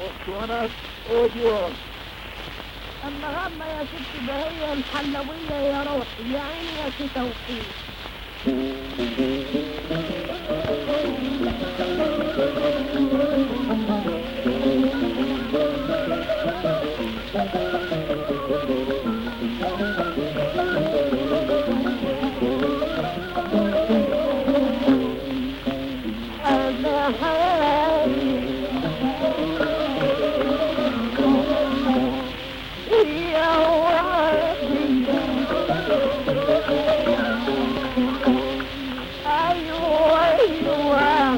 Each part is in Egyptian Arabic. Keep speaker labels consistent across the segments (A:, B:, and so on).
A: وراك أجور النهارده يا ست ده هي الحلوية يا روحي يا عيني يا ست توفيق أنا حالي يا وعدي أيوة أيوة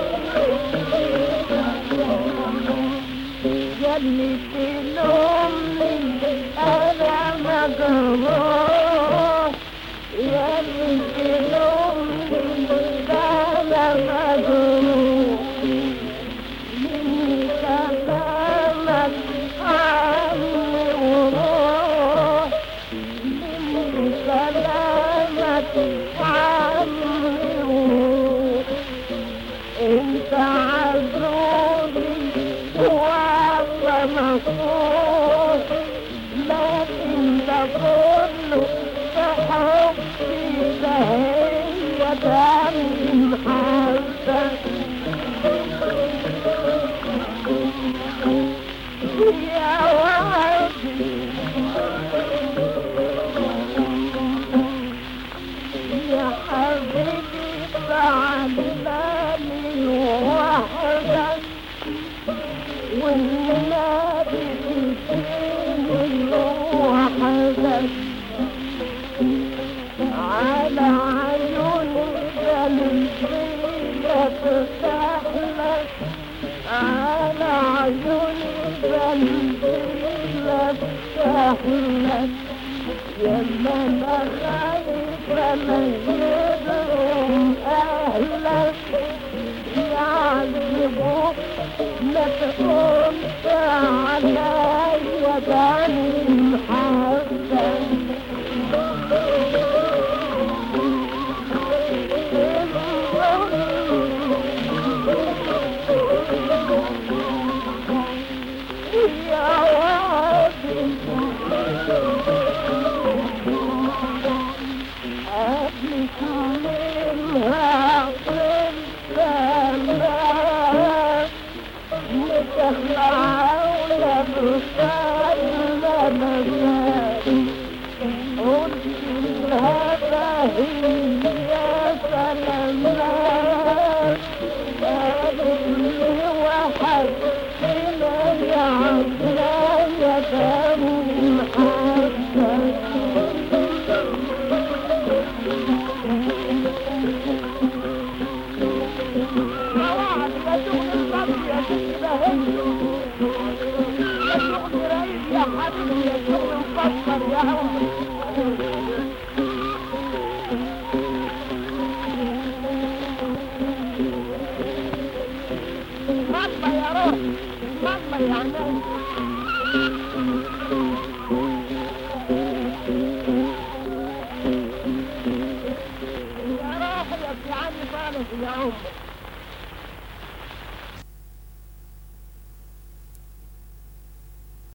A: جنة الأم أنا مجروح جنة الأم أنا مجروح من كلامك عني وروح من كلامك عني وروح انت عذوري وعلى مفروض لكن ده كله بحبي ده هي دم محبك يا وعدي يا حبيبي بعدناني وحدك والنبي تديني وحدك على عيوني قلبي لا تستحلك على عيوني قلبي لا تستحلك يما انا خايفة من يدرهم اهلك يعذبوك ما تقومش عليا داني محبك يا وادي قبلك منها قلت متخلع ولا بستان